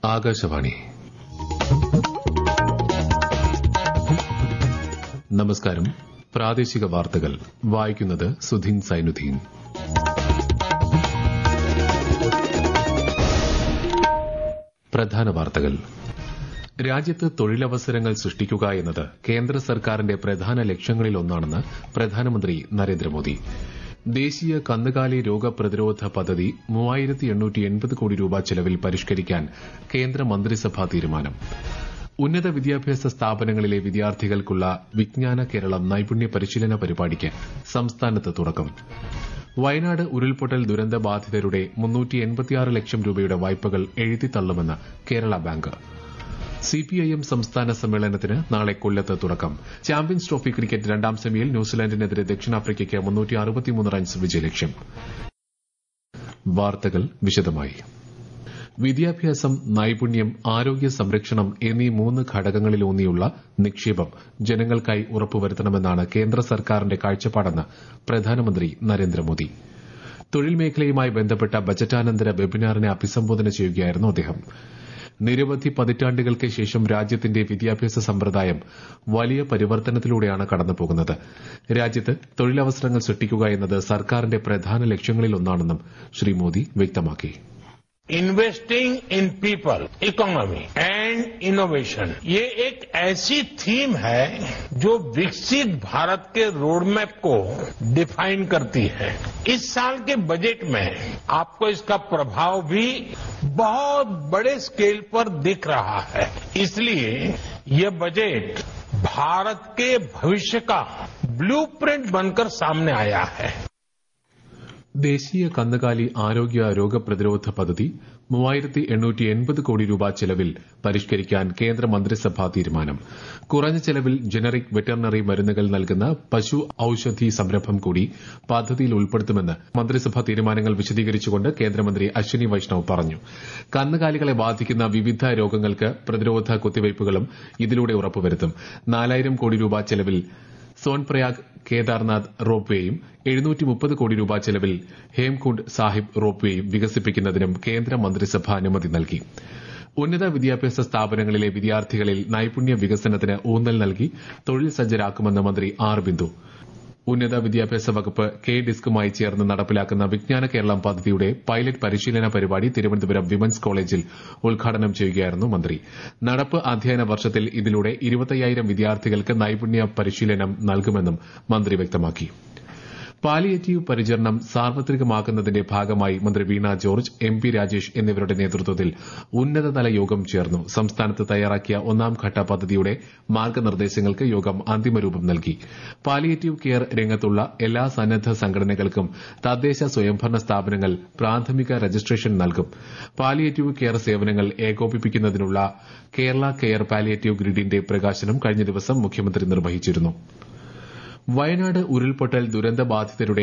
ആകാശവാണി നമസ്കാരം പ്രാദേശിക വാർത്തകൾ വായിക്കുന്നത് സുധീൻ സൈനുദ്ദീൻ പ്രധാന വാർത്തകൾ രാജ്യത്ത് തൊഴിലവസരങ്ങൾ സൃഷ്ടിക്കുക എന്നത് കേന്ദ്ര സർക്കാരിന്റെ പ്രധാന ലക്ഷ്യങ്ങളിലൊന്നാണെന്ന് പ്രധാനമന്ത്രി നരേന്ദ്രമോദി ദേശീയ കന്നുകാലി രോഗപ്രതിരോധ പദ്ധതി മൂവായിരത്തി എണ്ണൂറ്റി എൺപത് കോടി രൂപ ചെലവിൽ പരിഷ്കരിക്കാൻ കേന്ദ്ര മന്ത്രിസഭാ തീരുമാനം ഉന്നത വിദ്യാഭ്യാസ സ്ഥാപനങ്ങളിലെ വിദ്യാർത്ഥികൾക്കുള്ള വിജ്ഞാന കേരളം നൈപുണ്യ പരിശീലന പരിപാടിക്ക് സംസ്ഥാനത്ത് തുടക്കം വയനാട് ഉരുൾപൊട്ടൽ ദുരന്ത ബാധിതരുടെ ലക്ഷം രൂപയുടെ വായ്പകൾ എഴുതിത്തള്ളുമെന്ന് കേരള ബാങ്ക് സിപിഐഎം സംസ്ഥാന സമ്മേളനത്തിന് നാളെ കൊല്ലത്ത് തുടക്കം ചാമ്പ്യൻസ് ട്രോഫി ക്രിക്കറ്റ് രണ്ടാം സെമിയിൽ ന്യൂസിലാൻഡിനെതിരെ ദക്ഷിണാഫ്രിക്കയ്ക്ക് റൺസ് വിജയലക്ഷ്യം വാർത്തകൾ വിശദമായി വിദ്യാഭ്യാസം നൈപുണ്യം ആരോഗ്യ സംരക്ഷണം എന്നീ മൂന്ന് ഘടകങ്ങളിലൂന്നിയുള്ള നിക്ഷേപം ജനങ്ങൾക്കായി ഉറപ്പുവരുത്തണമെന്നാണ് കേന്ദ്ര സർക്കാരിന്റെ കാഴ്ചപ്പാടെന്ന് പ്രധാനമന്ത്രി നരേന്ദ്രമോദി തൊഴിൽ മേഖലയുമായി ബന്ധപ്പെട്ട ബജറ്റാനന്തര വെബിനാറിനെ അഭിസംബോധന ചെയ്യുകയായിരുന്നു അദ്ദേഹം നിരവധി പതിറ്റാണ്ടുകൾക്ക് ശേഷം രാജ്യത്തിന്റെ വിദ്യാഭ്യാസ സമ്പ്രദായം വലിയ പരിവർത്തനത്തിലൂടെയാണ് കടന്നുപോകുന്നത് രാജ്യത്ത് തൊഴിലവസരങ്ങൾ സൃഷ്ടിക്കുക എന്നത് സർക്കാരിന്റെ പ്രധാന ലക്ഷ്യങ്ങളിലൊന്നാണെന്നും ശ്രീ മോദി വ്യക്തമാക്കി investing in people economy and innovation ये एक ऐसी थीम है जो विकसित भारत के रोडमैप को डिफाइन करती है इस साल के बजट में आपको इसका प्रभाव भी बहुत बड़े स्केल पर दिख रहा है इसलिए ये बजट भारत के भविष्य का ब्लूप्रिंट बनकर सामने आया है ദേശീയ കന്നുകാലി ആരോഗ്യ രോഗപ്രതിരോധ പദ്ധതി മൂവായിരത്തി എണ്ണൂറ്റി എൺപത് കോടി രൂപ ചെലവിൽ പരിഷ്കരിക്കാൻ കേന്ദ്ര മന്ത്രിസഭാ തീരുമാനം കുറഞ്ഞ ചെലവിൽ ജനറിക് വെറ്ററിനറി മരുന്നുകൾ നൽകുന്ന പശു ഔഷധി സംരംഭം കൂടി പദ്ധതിയിൽ ഉൾപ്പെടുത്തുമെന്ന് മന്ത്രിസഭാ തീരുമാനങ്ങൾ വിശദീകരിച്ചുകൊണ്ട് കേന്ദ്രമന്ത്രി അശ്വിനി വൈഷ്ണവ് പറഞ്ഞു കന്നുകാലികളെ ബാധിക്കുന്ന വിവിധ രോഗങ്ങൾക്ക് പ്രതിരോധ കുത്തിവയ്പ്പുകളും ഇതിലൂടെ ഉറപ്പുവരുത്തും നാലായിരം കോടി രൂപ ചെലവിൽ സോൻപ്രയാഗ് കേദാർനാഥ് റോപ്വേയും എഴുന്നൂറ്റി മുപ്പത് കോടി രൂപ ചെലവിൽ ഹേംകുണ്ട് സാഹിബ് റോപ്വേയും വികസിപ്പിക്കുന്നതിനും കേന്ദ്ര മന്ത്രിസഭ അനുമതി നൽകി ഉന്നത വിദ്യാഭ്യാസ സ്ഥാപനങ്ങളിലെ വിദ്യാർത്ഥികളിൽ നൈപുണ്യ വികസനത്തിന് ഊന്നൽ നൽകി തൊഴിൽ സജ്ജരാക്കുമെന്ന് മന്ത്രി ആർ ബിന്ദു ഉന്നത വിദ്യാഭ്യാസ വകുപ്പ് കെ ഡിസ്കുമായി ചേർന്ന് നടപ്പിലാക്കുന്ന വിജ്ഞാന കേരളം പദ്ധതിയുടെ പൈലറ്റ് പരിശീലന പരിപാടി തിരുവനന്തപുരം വിമൻസ് കോളേജിൽ ഉദ്ഘാടനം ചെയ്യുകയായിരുന്നു മന്ത്രി നടപ്പ് അധ്യയന വർഷത്തിൽ ഇതിലൂടെ ഇരുപത്തയ്യായിരം വിദ്യാർത്ഥികൾക്ക് നൈപുണ്യ പരിശീലനം നൽകുമെന്നും മന്ത്രി വ്യക്തമാക്കി പാലിയേറ്റീവ് പരിചരണം സാർവത്രികമാക്കുന്നതിന്റെ ഭാഗമായി മന്ത്രി Veena George M P Rajesh എന്നിവരുടെ നേതൃത്വത്തിൽ ഉന്നതതല യോഗം ചേർന്നു സംസ്ഥാനത്ത് തയ്യാറാക്കിയ ഒന്നാംഘട്ട പദ്ധതിയുടെ മാർഗ്ഗനിർദ്ദേശങ്ങൾക്ക് യോഗം അന്തിമരൂപം നൽകി പാലിയേറ്റീവ് കെയർ രംഗത്തുള്ള എല്ലാ സന്നദ്ധ സംഘടനകൾക്കും തദ്ദേശ സ്വയംഭരണ സ്ഥാപനങ്ങൾ പ്രാഥമിക രജിസ്ട്രേഷൻ നൽകും പാലിയേറ്റീവ് കെയർ സേവനങ്ങൾ ഏകോപിപ്പിക്കുന്നതിനുള്ള കേരള കെയർ പാലിയേറ്റീവ് ഗ്രിഡിന്റെ പ്രകാശനം കഴിഞ്ഞ ദിവസം മുഖ്യമന്ത്രി നിർവഹിച്ചിരുന്നു വയനാട് ഉരുൾപൊട്ടൽ ദുരന്ത ബാധിതരുടെ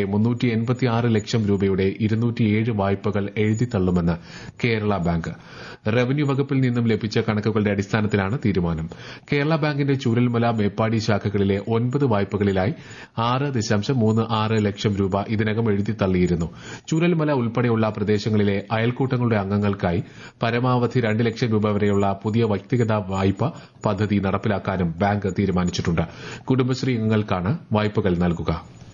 ലക്ഷം രൂപയുടെ വായ്പകൾ എഴുതിത്തള്ളുമെന്ന് കേരള ബാങ്ക് റവന്യൂ വകുപ്പിൽ നിന്നും ലഭിച്ച കണക്കുകളുടെ അടിസ്ഥാനത്തിലാണ് തീരുമാനം കേരള ബാങ്കിന്റെ ചൂരൽമല മേപ്പാടി ശാഖകളിലെ ഒൻപത് വായ്പകളിലായി ആറ് ദശാംശം മൂന്ന് ആറ് ലക്ഷം രൂപ ഇതിനകം എഴുതിത്തള്ളിയിരുന്നു ചൂരൽമല ഉൾപ്പെടെയുള്ള പ്രദേശങ്ങളിലെ അയൽക്കൂട്ടങ്ങളുടെ അംഗങ്ങൾക്കായി പരമാവധി രണ്ട് ലക്ഷം രൂപ വരെയുള്ള പുതിയ വ്യക്തിഗത വായ്പ പദ്ധതി നടപ്പിലാക്കാനും ബാങ്ക് തീരുമാനിച്ചിട്ടുണ്ട് കുടുംബശ്രീ അംഗങ്ങൾക്കാണ് വായ്പകൾ നൽകുക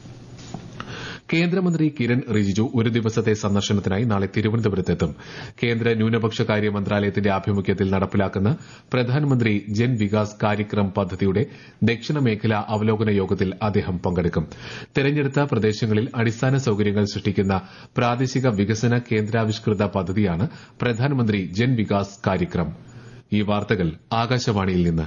കേന്ദ്രമന്ത്രി കിരൺ റിജിജു ഒരു ദിവസത്തെ സന്ദർശനത്തിനായി നാളെ തിരുവനന്തപുരത്തെത്തും കേന്ദ്ര ന്യൂനപക്ഷ കാര്യ മന്ത്രാലയത്തിന്റെ ആഭിമുഖ്യത്തിൽ നടപ്പിലാക്കുന്ന പ്രധാനമന്ത്രി ജൻ വികാസ് കാര്യക്രം പദ്ധതിയുടെ ദക്ഷിണ മേഖല അവലോകന യോഗത്തിൽ അദ്ദേഹം പങ്കെടുക്കും തെരഞ്ഞെടുത്ത പ്രദേശങ്ങളിൽ അടിസ്ഥാന സൌകര്യങ്ങൾ സൃഷ്ടിക്കുന്ന പ്രാദേശിക വികസന കേന്ദ്രാവിഷ്കൃത പദ്ധതിയാണ് പ്രധാനമന്ത്രി ജൻ വികാസ് കാര്യക്രം ഈ വാർത്തകൾ ആകാശവാണിയിൽ നിന്ന്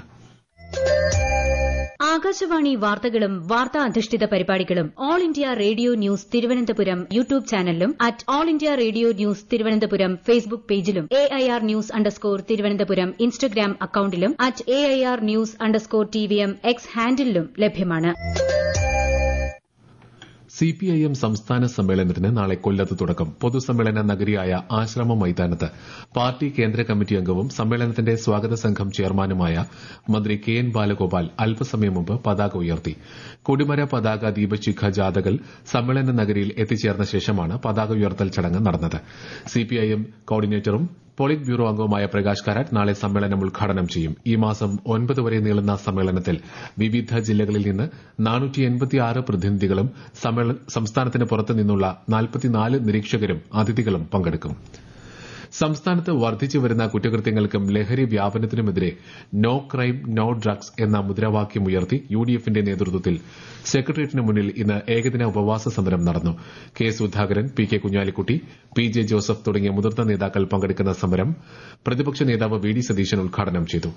ആകാശവാണി വാർത്തകളും വാർത്താ അധിഷ്ഠിത പരിപാടികളും All India Radio news Thiruvananthapuram YouTube ചാനലിലും at All India Radio news Thiruvananthapuram Facebook പേജിലും A I R news underscore Thiruvananthapuram Instagram അക്കൌണ്ടിലും at A I R news underscore T V M X ഹാൻഡിലും ലഭ്യമാണ് സിപിഐഎം സംസ്ഥാന സമ്മേളനത്തിന് നാളെ കൊല്ലത്ത് തുടക്കം പൊതുസമ്മേളന നഗരിയായ ആശ്രമ മൈതാനത്ത് പാർട്ടി കേന്ദ്ര കമ്മിറ്റി അംഗവും സമ്മേളനത്തിന്റെ സ്വാഗത സംഘം ചെയർമാനുമായ മന്ത്രി കെ എൻ ബാലഗോപാൽ അല്പസമയം മുമ്പ് പതാക ഉയർത്തി കൊടിമര പതാക ദീപശിഖ ജാഥകൾ സമ്മേളന നഗരിയിൽ എത്തിച്ചേർന്ന ശേഷമാണ് പതാക ഉയർത്തൽ ചടങ്ങ് നടന്നത് സിപിഐഎം കോർഡിനേറ്ററും പോളിറ്റ് ബ്യൂറോ അംഗവുമായ പ്രകാശ് കാരാട്ട് നാളെ സമ്മേളനം ഉദ്ഘാടനം ചെയ്യും ഈ മാസം ഒൻപത് വരെ നീളുന്ന സമ്മേളനത്തിൽ വിവിധ ജില്ലകളിൽ നിന്ന് പ്രതിനിധികളും സംസ്ഥാനത്തിന് പുറത്തു നിന്നുള്ള നാൽപ്പത്തിനാല് നിരീക്ഷകരും അതിഥികളും പങ്കെടുക്കും സംസ്ഥാനത്ത് വർദ്ധിച്ചു വരുന്ന കുറ്റകൃത്യങ്ങൾക്കും ലഹരി വ്യാപനത്തിനുമെതിരെ നോ ക്രൈം നോ ഡ്രഗ്സ് എന്ന മുദ്രാവാക്യം ഉയർത്തി യുഡിഎഫിന്റെ നേതൃത്വത്തിൽ സെക്രട്ടേറിയറ്റിന് മുന്നിൽ ഇന്ന് ഏകദിന ഉപവാസ സമരം നടന്നു K Sudhakaran P K Kunhalikutty P J Joseph തുടങ്ങിയ മുതിർന്ന നേതാക്കൾ പങ്കെടുക്കുന്ന സമരം പ്രതിപക്ഷ നേതാവ് വി ഡി സതീശൻ ഉദ്ഘാടനം ചെയ്തു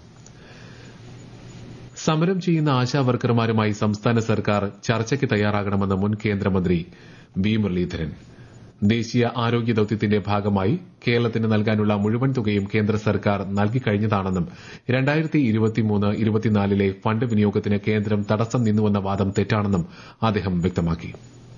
സമരം ചെയ്യുന്ന ആശാ വർക്കർമാരുമായി സംസ്ഥാന സർക്കാർ ചർച്ചയ്ക്ക് തയ്യാറാകണമെന്ന് മുൻ കേന്ദ്രമന്ത്രി വി മുരളീധരൻ ദേശീയ ആരോഗ്യ ദൌത്യത്തിന്റെ ഭാഗമായി കേരളത്തിന് നൽകാനുള്ള മുഴുവൻ തുകയും കേന്ദ്ര സർക്കാർ നൽകിക്കഴിഞ്ഞതാണെന്നും രണ്ടായിരത്തി ഇരുപത്തിമൂന്ന് ഇരുപത്തിനാലിലെ ഫണ്ട് വിനിയോഗത്തിന് കേന്ദ്രം തടസ്സം നിന്നുവെന്ന വാദം തെറ്റാണെന്നും അദ്ദേഹം വ്യക്തമാക്കി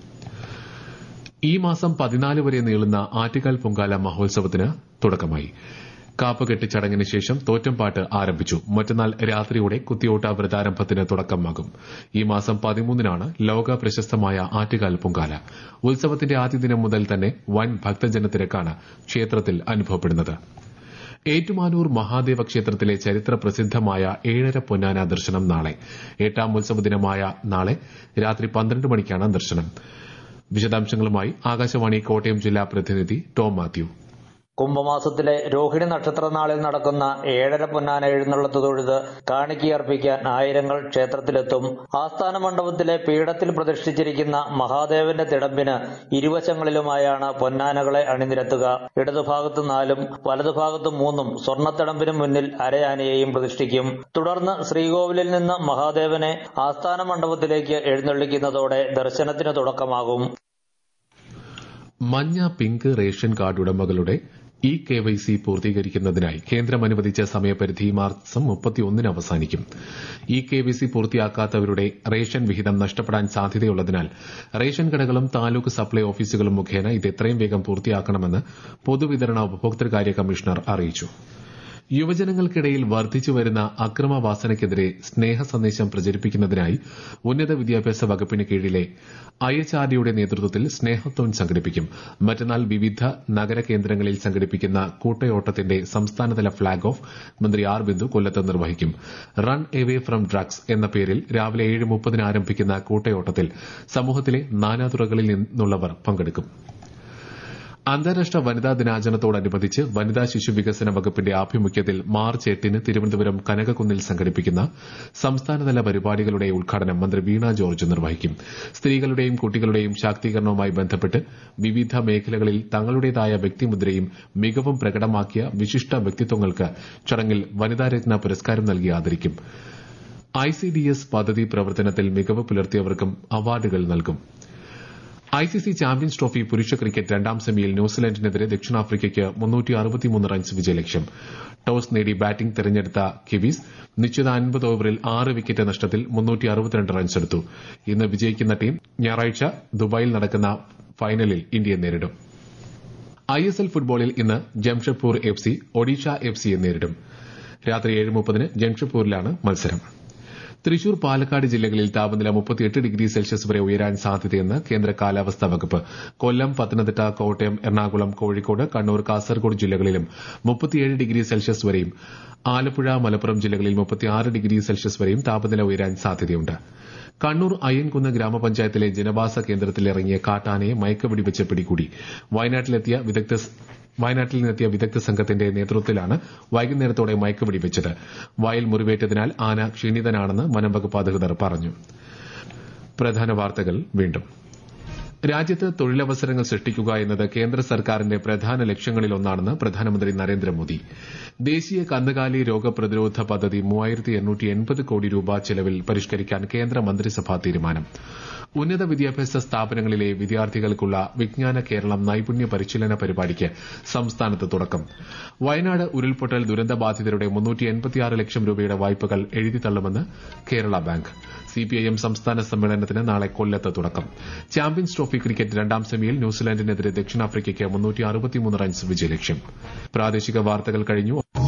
ഈ മാസം പതിനാല് വരെ നീളുന്ന ആറ്റുകാൽ പൊങ്കാല മഹോത്സവത്തിന് തുടക്കമായി കാപ്പുകെട്ട് ചടങ്ങിന് ശേഷം തോറ്റംപാട്ട് ആരംഭിച്ചു മറ്റന്നാൾ രാത്രിയോടെ കുത്തിയോട്ട വ്രതാരംഭത്തിന് തുടക്കമാകും ഈ മാസം പതിമൂന്നിനാണ് ലോക പ്രശസ്തമായ ആറ്റുകാൽ പൊങ്കാല ഉത്സവത്തിന്റെ ആദ്യ ദിനം മുതൽ തന്നെ വൻ ഭക്തജനത്തിരക്കാണ് ക്ഷേത്രത്തിൽ അനുഭവപ്പെടുന്നത് ഏറ്റുമാനൂർ മഹാദേവ ക്ഷേത്രത്തിലെ ചരിത്ര പ്രസിദ്ധമായ ഏഴര പൊന്നാന ദർശനം നാളെ എട്ടാം ഉത്സവ ദിനമായ നാളെ രാത്രി പന്ത്രണ്ട് മണിക്കാണ് ദർശനം വിശദാംശങ്ങളുമായി ആകാശവാണി കോട്ടയം ജില്ലാ പ്രതിനിധി ടോം മാത്യു കുംഭമാസത്തിലെ രോഹിണി നക്ഷത്ര നാളിൽ നടക്കുന്ന ഏഴര പൊന്നാന എഴുന്നള്ളത്ത് തൊഴുത് കാണിക്കയർപ്പിക്കാൻ ആയിരങ്ങൾ ക്ഷേത്രത്തിലെത്തും ആസ്ഥാന മണ്ഡപത്തിലെ പീഠത്തിൽ പ്രതിഷ്ഠിച്ചിരിക്കുന്ന മഹാദേവന്റെ തിടമ്പിന് ഇരുവശങ്ങളിലുമായാണ് പൊന്നാനകളെ അണിനിരത്തുക ഇടതുഭാഗത്ത് നാലും വലതുഭാഗത്ത് മൂന്നും സ്വർണ്ണത്തിടമ്പിന് മുന്നിൽ അരയാനയെയും പ്രതിഷ്ഠിക്കും തുടർന്ന് ശ്രീകോവിലിൽ നിന്ന് മഹാദേവനെ ആസ്ഥാന മണ്ഡപത്തിലേക്ക് എഴുന്നള്ളിക്കുന്നതോടെ ദർശനത്തിന് തുടക്കമാകും മഞ്ഞ പിങ്ക് റേഷൻ കാർഡ് ഉടമകളുടെ ഇ കെ വൈ സി പൂർത്തീകരിക്കുന്നതിനായി കേന്ദ്രം അനുവദിച്ച സമയപരിധി മാസം മുപ്പത്തിയൊന്നിന് അവസാനിക്കും ഇ കെ വൈ സി പൂർത്തിയാക്കാത്തവരുടെ റേഷൻ വിഹിതം നഷ്ടപ്പെടാൻ സാധ്യതയുള്ളതിനാൽ റേഷൻ കടകളും താലൂക്ക് സപ്ലൈ ഓഫീസുകളും മുഖേന ഇത് എത്രയും വേഗം പൂർത്തിയാക്കണമെന്ന് പൊതുവിതരണ ഉപഭോക്തൃകാര്യ കമ്മീഷണർ അറിയിച്ചു യുവജനങ്ങൾക്കിടയിൽ വർദ്ധിച്ചുവരുന്ന അക്രമവാസനയ്ക്കെതിരെ സ്നേഹ സന്ദേശം പ്രചരിപ്പിക്കുന്നതിനായി ഉന്നത വിദ്യാഭ്യാസ വകുപ്പിന് കീഴിലെ ഐ എച്ച് ആർ ഡിയുടെ നേതൃത്വത്തിൽ സ്നേഹത്തോൺ സംഘടിപ്പിക്കും മറ്റന്നാൾ വിവിധ നഗര കേന്ദ്രങ്ങളിൽ സംഘടിപ്പിക്കുന്ന കൂട്ടയോട്ടത്തിന്റെ സംസ്ഥാനതല ഫ്ളാഗ് ഓഫ് മന്ത്രി ആർ ബിന്ദു കൊല്ലത്ത് നിർവഹിക്കും റൺ എവേ ഫ്രം ഡ്രഗ്സ് എന്ന പേരിൽ രാവിലെ ഏഴ് മുപ്പതിന് ആരംഭിക്കുന്ന കൂട്ടയോട്ടത്തിൽ സമൂഹത്തിലെ നാനാതുറകളിൽ നിന്നുള്ളവർ പങ്കെടുക്കും അന്താരാഷ്ട്ര വനിതാ ദിനാചരണത്തോടനുബന്ധിച്ച് വനിതാ ശിശു വികസന വകുപ്പിന്റെ ആഭിമുഖ്യത്തിൽ മാർച്ച് എട്ടിന് തിരുവനന്തപുരം കനകക്കുന്നിൽ സംഘടിപ്പിക്കുന്ന സംസ്ഥാനതല പരിപാടികളുടെ ഉദ്ഘാടനം മന്ത്രി വീണ ജോർജ് നിർവഹിക്കും സ്ത്രീകളുടെയും കുട്ടികളുടെയും ശാക്തീകരണവുമായി ബന്ധപ്പെട്ട് വിവിധ മേഖലകളിൽ തങ്ങളുടേതായ വ്യക്തിമുദ്രയും മികവും പ്രകടമാക്കിയ വിശിഷ്ട വ്യക്തിത്വങ്ങൾക്ക് ചടങ്ങിൽ വനിതാരത്ന പുരസ്കാരം നൽകി ആദരിക്കും ഐസിഡിഎസ് പദ്ധതി പ്രവർത്തനത്തിൽ മികവ് പുലർത്തിയവർക്കും അവാർഡുകൾ നൽകും ഐസിസി ചാമ്പ്യൻസ് ട്രോഫി പുരുഷ ക്രിക്കറ്റ് രണ്ടാം സെമിയിൽ ന്യൂസിലൻഡിനെതിരെ ദക്ഷിണാഫ്രിക്കയ്ക്ക് റൺസ് വിജയലക്ഷ്യം ടോസ് നേടി ബാറ്റിംഗ് തെരഞ്ഞെടുത്ത കിവീസ് നിശ്ചിത അൻപത് ഓവറിൽ ആറ് വിക്കറ്റ് നഷ്ടത്തിൽ റൺസ് എടുത്തു ഇന്ന് വിജയിക്കുന്ന ടീം ഞായറാഴ്ച ദുബായിൽ നടക്കുന്ന ഫൈനലിൽ ഇന്ത്യയെ നേരിടും ഐഎസ്എൽ ഫുട്ബോളിൽ ഇന്ന് Jamshedpur F C Odisha F സിയെ നേരിടും രാത്രി ഏഴ് മുപ്പതിന് ജംഷഡ്പൂരിലാണ് മത്സരം തൃശൂർ പാലക്കാട് ജില്ലകളിൽ താപനില മുപ്പത്തിയെട്ട് ഡിഗ്രി സെൽഷ്യസ് വരെ ഉയരാൻ സാധ്യതയെന്ന് കേന്ദ്ര കാലാവസ്ഥാ വകുപ്പ് കൊല്ലം പത്തനംതിട്ട കോട്ടയം എറണാകുളം കോഴിക്കോട് കണ്ണൂർ കാസർഗോഡ് ജില്ലകളിലും മുപ്പത്തിയേഴ് ഡിഗ്രി സെൽഷ്യസ് വരെയും ആലപ്പുഴ മലപ്പുറം ജില്ലകളിൽ മുപ്പത്തിയാറ് ഡിഗ്രി സെൽഷ്യസ് വരെയും താപനില ഉയരാൻ സാധ്യതയുണ്ട് കണ്ണൂർ അയ്യൻകുന്ന് ഗ്രാമപഞ്ചായത്തിലെ ജനവാസ കേന്ദ്രത്തിൽ ഇറങ്ങിയ കാട്ടാനയെ മയക്കപിടിവെച്ച് പിടികൂടി വയനാട്ടിലെത്തിയ വിദഗ്ധ വയനാട്ടിൽ നിന്നെത്തിയ വിദഗ്ധ സംഘത്തിന്റെ നേതൃത്വത്തിലാണ് വൈകുന്നേരത്തോടെ മയക്കുപിടി വെച്ചത് വയൽ മുറിവേറ്റതിനാൽ ആന ക്ഷീണിതനാണെന്ന് വനംവകുപ്പ് അധികൃതർ പറഞ്ഞു പ്രധാന വാർത്തകൾ വീണ്ടും രാജ്യത്ത് തൊഴിലവസരങ്ങൾ സൃഷ്ടിക്കുക എന്നത് കേന്ദ്ര സർക്കാരിന്റെ പ്രധാന ലക്ഷ്യങ്ങളിലൊന്നാണെന്ന് പ്രധാനമന്ത്രി നരേന്ദ്രമോദി ദേശീയ കന്നുകാലി രോഗപ്രതിരോധ പദ്ധതി മൂവായിരത്തി എണ്ണൂറ്റി എൺപത് കോടി രൂപ ചെലവിൽ പരിഷ്കരിക്കാൻ കേന്ദ്ര മന്ത്രിസഭാ തീരുമാനം ഉന്നത വിദ്യാഭ്യാസ സ്ഥാപനങ്ങളിലെ വിദ്യാർത്ഥികൾക്കുള്ള വിജ്ഞാന കേരളം നൈപുണ്യ പരിശീലന പരിപാടിക്ക് സംസ്ഥാനത്ത് തുടക്കം വയനാട് ഉരുൾപൊട്ടൽ ദുരന്തബാധിതരുടെ ലക്ഷം രൂപയുടെ വായ്പകൾ എഴുതിത്തള്ളുമെന്ന് കേരള ബാങ്ക് സിപിഐഎം സംസ്ഥാന സമ്മേളനത്തിന് നാളെ കൊല്ലത്ത് തുടക്കം ചാമ്പ്യൻസ് ട്രോഫി ക്രിക്കറ്റ് രണ്ടാം സെമിയിൽ ന്യൂസിലാൻഡിനെതിരെ ദക്ഷിണാഫ്രിക്കയ്ക്ക് റൺസ് വിജയലക്ഷ്യം പ്രാദേശിക വാർത്തകൾ കഴിഞ്ഞു